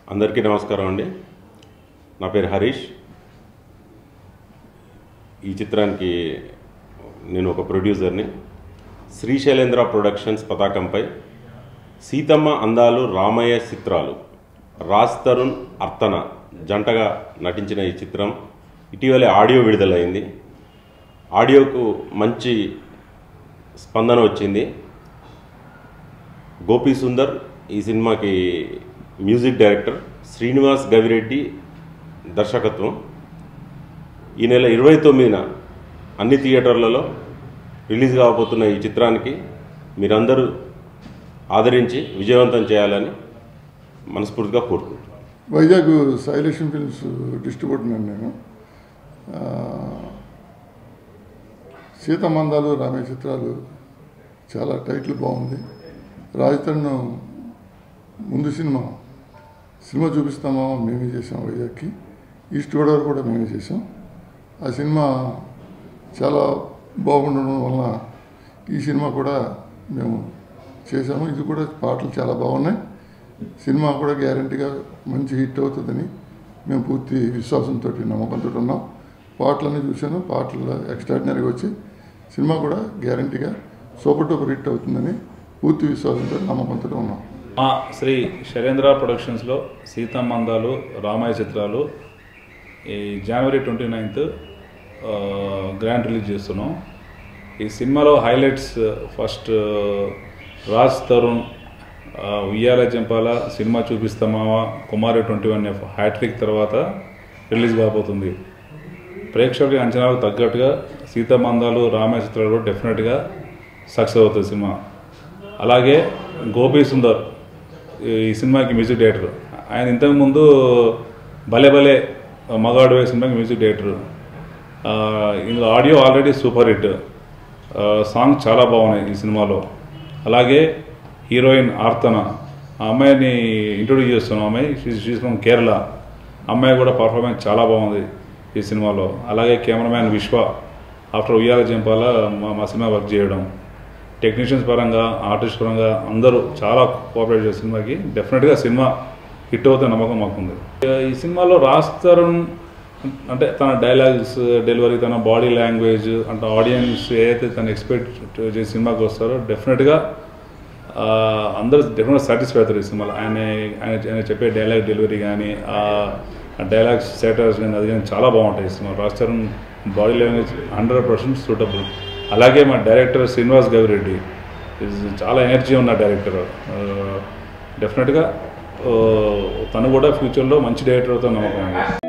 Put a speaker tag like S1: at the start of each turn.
S1: అందరికీ నమస్కారం అండి నా పేరు హరీష్ ఈ చిత్రానికి నేను ఒక ప్రొడ్యూసర్ని శ్రీశైలేంద్ర ప్రొడక్షన్స్ పతాకంపై సీతమ్మ అందాలు రామయ్య చిత్రాలు రాజ్ తరుణ్ అర్తన జంటగా నటించిన ఈ చిత్రం ఇటీవలే ఆడియో విడుదలైంది ఆడియోకు మంచి స్పందన వచ్చింది గోపీ సుందర్ ఈ సినిమాకి మ్యూజిక్ డైరెక్టర్ శ్రీనివాస్ గవిరెడ్డి దర్శకత్వం ఈ నెల ఇరవై తొమ్మిదిన అన్ని థియేటర్లలో రిలీజ్ కాబోతున్న ఈ చిత్రానికి మీరందరూ ఆదరించి విజయవంతం చేయాలని మనస్ఫూర్తిగా కోరుకుంటున్నాను
S2: వైజాగ్ సైలేషన్ ఫిల్మ్స్ డిస్ట్రిబ్యూటర్ నేను ఆ, సీతమందాలు రామయ్య చిత్రాలు చాలా టైటిల్ బాగుంది రాజతను ముందు సినిమా సినిమా చూపిస్తామా మేమే చేసాం వైజాగ్కి ఈస్ట్ గోదావరి కూడా మేమే చేసాం ఆ సినిమా చాలా బాగుండడం వలన ఈ సినిమా కూడా మేము చేసాము ఇది కూడా పాటలు చాలా బాగున్నాయి సినిమా కూడా గ్యారంటీగా మంచి హిట్ అవుతుందని మేము పూర్తి విశ్వాసంతో నమ్మకంతో ఉన్నాం పాటలన్నీ చూశాను పాటలు ఎక్స్ట్రాడినరీగా వచ్చి సినిమా కూడా గ్యారంటీగా సూపర్ డూపర్ హిట్ అవుతుందని పూర్తి విశ్వాసంతో నమ్మకంతో ఉన్నాం
S3: మా శ్రీ శైలేంద్ర ప్రొడక్షన్స్లో సీతమ్మందాలు రామాయ చిత్రాలు ఈ జనవరి ట్వంటీ నైన్త్ గ్రాండ్ రిలీజ్ చేస్తున్నాం ఈ సినిమాలో హైలైట్స్ ఫస్ట్ రాజ్ తరుణ్ ఆ, ఉయ్యాల చెంపాల సినిమా చూపిస్తామావా Kumari twenty one F hattrick తర్వాత రిలీజ్ కాబోతుంది ప్రేక్షకుల అంచనాలకు తగ్గట్టుగా సీతమందాలు రామాయ చిత్రాలు కూడా డెఫినెట్గా సక్సెస్ అవుతుంది సినిమా అలాగే గోపీ సుందర్ ఈ సినిమాకి మ్యూజిక్ డైరెక్టర్ ఆయన ఇంతకుముందు భలే భలే మగాడు వే సినిమాకి మ్యూజిక్ డైరెక్టర్ ఆ, ఇందులో ఆడియో ఆల్రెడీ సూపర్ హిట్ ఆ, సాంగ్ చాలా బాగున్నాయి ఈ సినిమాలో అలాగే హీరోయిన్ ఆర్తన ఆ అమ్మాయిని ఇంట్రొడ్యూస్ చేస్తున్నాం అమ్మాయి షీస్ ఫ్రమ్ కేరళ అమ్మాయి కూడా పర్ఫార్మెన్స్ చాలా బాగుంది ఈ సినిమాలో అలాగే కెమెరామ్యాన్ విశ్వ ఆఫ్టర్ ఉయ్యాల జంపాల మా మా సినిమా వర్క్ చేయడం టెక్నీషియన్స్ పరంగా ఆర్టిస్ట్ పరంగా అందరూ చాలా కోఆపరేట్ చేసే సినిమాకి డెఫినెట్గా సినిమా హిట్ అవుతే నమ్మకం మాకుంది ఈ సినిమాలో రాజ్ తరుణ్ అంటే తన డైలాగ్స్ డెలివరీ తన బాడీ లాంగ్వేజ్ అంటే ఆడియన్స్ ఏదైతే తను ఎక్స్పెక్ట్ చేసి సినిమాకి వస్తారో డెఫినెట్గా ఆ, అందరూ డెఫినెట్గా సాటిస్ఫై అవుతారు ఈ సినిమాలో ఆయన ఆయన ఆయన చెప్పే డైలాగ్ డెలివరీ కానీ ఆ డైలాగ్స్ సెటర్స్ కానీ అది కానీ చాలా బాగుంటాయి ఈ cinema Raj Tarun body language hundred percent suitable అలాగే మా డైరెక్టర్ శ్రీనివాస్ గవిరెడ్డి ఇస్ చాలా ఎనర్జీ ఉన్న డైరెక్టర్ డెఫినెట్గా తను కూడా ఫ్యూచర్లో మంచి డైరెక్టర్ అవుతాను నమ్మకం ఉంది